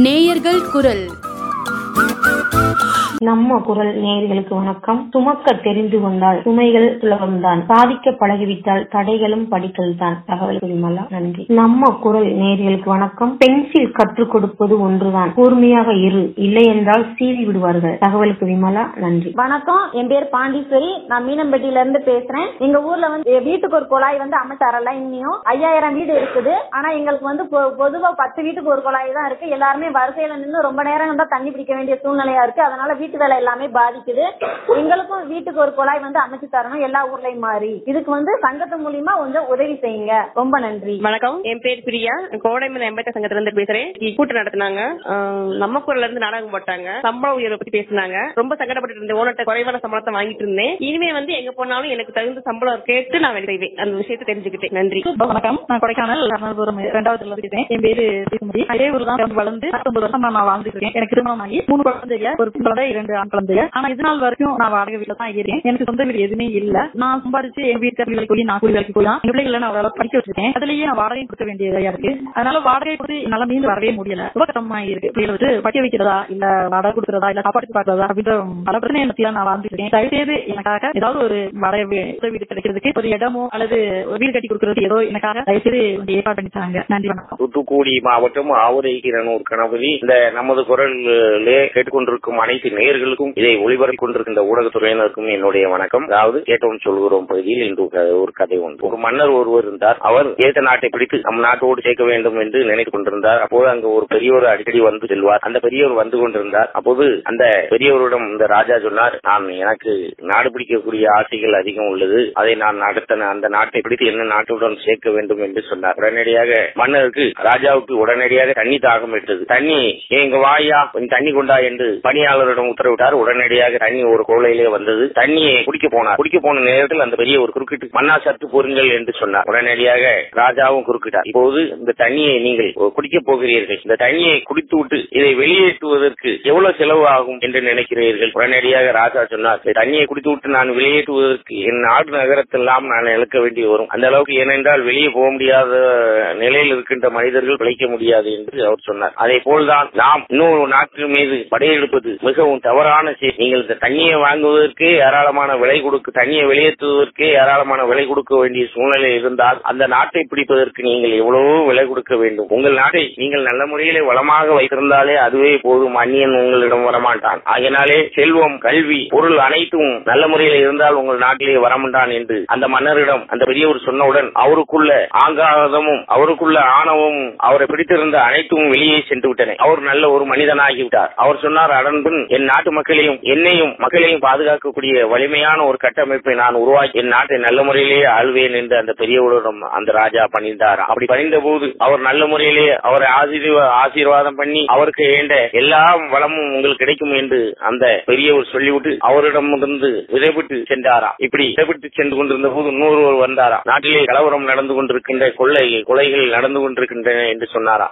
நேயர்கள் குரல் நம்ம குரல் நேயர்களுக்கு வணக்கம் சுமக்க தெரிந்து கொண்டால் சுமைகள் சுலபம்தான் சாதிக்க பழகிவிட்டால் தடைகளும் படிக்கல் தான் தகவல் விமலா நன்றி நம்ம குரல் நேயர்களுக்கு வணக்கம் பென்சில் கற்றுக் கொடுப்பது ஒன்றுதான் கூர்மையாக இரு இல்லை என்றால் சீவி விடுவார்கள் தகவலுக்கு விமலா நன்றி வணக்கம் என் பேர் பாண்டீஸ்வரி நான் மீனம்பட்டியில இருந்து பேசுறேன் எங்க ஊர்ல வந்து எ- வீட்டுக்கு ஒரு குழாய் வந்து அமைச்சாரல இன்னியும் ஐயாயிரம் வீடு இருக்குது ஆனா எங்களுக்கு வந்து பொ- பொதுவா பத்து வீட்டுக்கு ஒரு குழாய் தான் இருக்கு எல்லாருமே வரிசையில நின்று ரொம்ப நேரம் தான் தண்ணி பிடிக்க வேண்டிய சூழ்நிலையா இருக்கு அதனால வீட்டு வேலை எல்லாமே பாதிக்குது எங்களுக்கும் வீட்டுக்கு ஒரு குழாய் வந்து அமைச்சு தரணும் எல்லா ஊர்லயும் மாறி இதுக்கு வந்து சங்கத்து மூலியமா கொஞ்சம் உதவி செய்யுங்க ரொம்ப நன்றி வணக்கம் என் பேர் பிரியா கோடைமலை எம்பட்ட சங்கத்துல இருந்து பேசுறேன் இ- கூட்டம் நடத்தினாங்க ஆஹ் நம்ம குரல்ல இருந்து நாடகம் போட்டாங்க சம்பள உயர்வை பத்தி பேசினாங்க ரொம்ப சங்கடப்பட்டு இருந்தேன் ஓனர்ட்ட குறைவான சம்பளத்தை வாங்கிட்டு இருந்தேன் இனிமே வந்து எங்க போனாலும் எனக்கு தகுந்த சம்பளம் கேட்டு நான் வேலை செய்வேன் அந்த விஷயத்தை தெரிஞ்சுக்கிட்டேன் நன்றி வணக்கம் நான் கொடைக்கானல் கர்ணபுரம் இரண்டாவது இருக்கேன் என் பேரு சீசுமதி அதே ஊர் தான் பிறந்து வளர்ந்து பத்தொன்பது வருஷம் நான் வாழ்ந்துட்டு இருக்கேன் எனக்கு திருமணம் ஆகி மூணு குழந்தைங்க ஒரு பெண் குழந்தை இரண்டு ஆண் குழந்தைங்க ஆனா இது நாள் வரைக்கும் நான் வாடகை வீட்டுல தான் இருக்கேன் எனக்கு சொந்த வீடு எதுவுமே இல்ல நான் சம்பாதிச்சு என் வீட்டுக்கு வேலைக்கு போய் நான் கூலி வேலைக்கு போய் என் பிள்ளைகளை நான் ஓரளவு படிக்க வச்சிருக்கேன் அதுலயே நான் வாடகை கொடுக்க வேண்டியதா இருக்கு அதனால வாடகை கொடுத்து என்னால மீண்டு வரவே முடியல ரொம்ப கஷ்டமா இருக்கு பிள்ளைகளை வச்சு படிக்க வைக்கிறதா இல்ல வாடகை கொடுக்கறதா இல்ல சாப்பாடு பாக்குறதா அப்படின்ற பல பிரச்சனை எனக்கு நான் வாழ்ந்துட்டு இருக்கேன் தயவு செய்து எனக்காக ஏதாவது ஒரு வாடகை வீ- சொந்த வீடு கிடைக்கிறதுக்கு ஒரு இடமோ அல்லது ஒரு வீடு கட்டி கொடுக்கறது ஏதோ எனக்காக தயவு செய்து கொஞ்சம் ஏற்பாடு பண்ணிட்டாங்க நன்றி வணக்கம் தூத்துக்குடி மாவட்டம் ஆவுரை கிரணூர் கணபதி இந்த நமது குரலிலே கேட்டுக்கொண்டிருக்கும் அனைத்து நேயர்களுக்கும் இதை ஒளிபரப்பிக் கொண்டிருக்கின்ற ஊடகத்துறையினருக்கும் என்னுடைய வணக்கம் அதாவது கேட்டோம் சொல்கிறோம் பகுதியில் இன்று ஒரு க- ஒரு கதை உண்டு ஒரு மன்னர் ஒருவர் இருந்தார் அவர் ஏத்த நாட்டை பிடித்து நம் நாட்டோடு சேர்க்க வேண்டும் என்று நினைத்துக் கொண்டிருந்தார் அப்போது அங்கு ஒரு பெரியவர் அடிக்கடி வந்து செல்வார் அந்த பெரியவர் வந்து கொண்டிருந்தார் அப்போது அந்த பெரியவரிடம் இந்த ராஜா சொன்னார் நான் எனக்கு நாடு பிடிக்கக்கூடிய ஆசைகள் அதிகம் உள்ளது அதை நான் அடுத்த நா- அந்த நாட்டை பிடித்து என்ன நாட்டுடன் சேர்க்க வேண்டும் என்று சொன்னார் உடனடியாக மன்னருக்கு ராஜாவுக்கு உடனடியாக தண்ணி தாகம் எடுத்தது தண்ணி எங்க வாயா கொஞ்சம் தண்ணி கொண்டா என்று பணியாளரிடம் உத்தரவிட்டார் உடனடியாக தண்ணி ஒரு கோலையிலே வந்தது தண்ணியை குடிக்க போனார் குடிக்க போன நேரத்தில் அந்த பெரிய ஒரு குறுக்கிட்டு மன்னா சத்து பொருங்கள் என்று சொன்னார் உடனடியாக ராஜாவும் குறுக்கிட்டார் இப்போது இந்த தண்ணியை நீங்கள் குடிக்க போகிறீர்கள் இந்த தண்ணியை குடித்து விட்டு இதை வெளியேற்றுவதற்கு எவ்வளவு செலவு ஆகும் என்று நினைக்கிறீர்கள் உடனடியாக ராஜா சொன்னார் "இந்த தண்ணியை குடித்து விட்டு நான் வெளியேற்றுவதற்கு என் நாடு நகரத்தெல்லாம் நான் இழக்க வேண்டி வரும் அந்த அளவுக்கு ஏனென்றால் வெளியே போக முடியாத நிலையில் இருக்கின்ற மனிதர்கள் பிழைக்க முடியாது என்று அவர் சொன்னார் அதே போல்தான் நாம் இன்னொரு நாட்டு மீது படையெடுப்பது மிகவும் தவறான செயல் நீங்கள் இந்த தண்ணியை வாங்குவதற்கே ஏராளமான விலை கொடுக்க தண்ணியை வெளியேற்றுவதற்கே ஏராளமான விலை கொடுக்க வேண்டிய சூழ்நிலை இருந்தால் அந்த நாட்டை பிடிப்பதற்கு நீங்கள் எவ்வளவோ விலை கொடுக்க வேண்டும் உங்கள் நாட்டை நீங்கள் நல்ல முறையிலே வளமாக வைத்திருந்தாலே அதுவே போதும் அந்நியன் உங்களிடம் வரமாட்டான் ஆகையினாலே செல்வம் கல்வி பொருள் அனைத்தும் நல்ல முறையில் இருந்தால் உங்கள் நாட்டிலே வரமாட்டான் என்று அந்த மன்னரிடம் அந்த பெரியவர் சொன்னவுடன் அவருக்குள்ள ஆங்காதமும் அவருக்குள்ள ஆணவமும் அவரை பிடித்திருந்த அனைத்தும் வெளியே சென்று விட்டன அவர் நல்ல ஒரு மனிதனாகிவிட்டார் அவர் சொன்னார் அடன்பின் என் நாட்டு மக்களையும் என்னையும் மக்களையும் பாதுகாக்கக்கூடிய வலிமையான ஒரு கட்டமைப்பை நான் உருவாக்கி என் நாட்டை நல்ல முறையிலேயே ஆள்வேன் என்று அந்த பெரியவரிடம் அந்த ராஜா பணிந்தார் அப்படி பணிந்த போது அவர் நல்ல முறையிலே அவரை ஆசீர்வா- ஆசீர்வாதம் பண்ணி அவருக்கு வேண்ட எல்லா வளமும் உங்களுக்கு கிடைக்கும் என்று அந்த பெரியவர் சொல்லிவிட்டு அவரிடமிருந்து விதைவிட்டு சென்றாரா இப்படி விதைவிட்டு சென்று கொண்டிருந்த போது இன்னொருவர் வந்தாரா நாட்டிலே கலவரம் நடந்து கொண்டிருக்கின்ற கொள்ளை கொலைகள் நடந்து கொண்டிருக்கின்றன என்று சொன்னாரா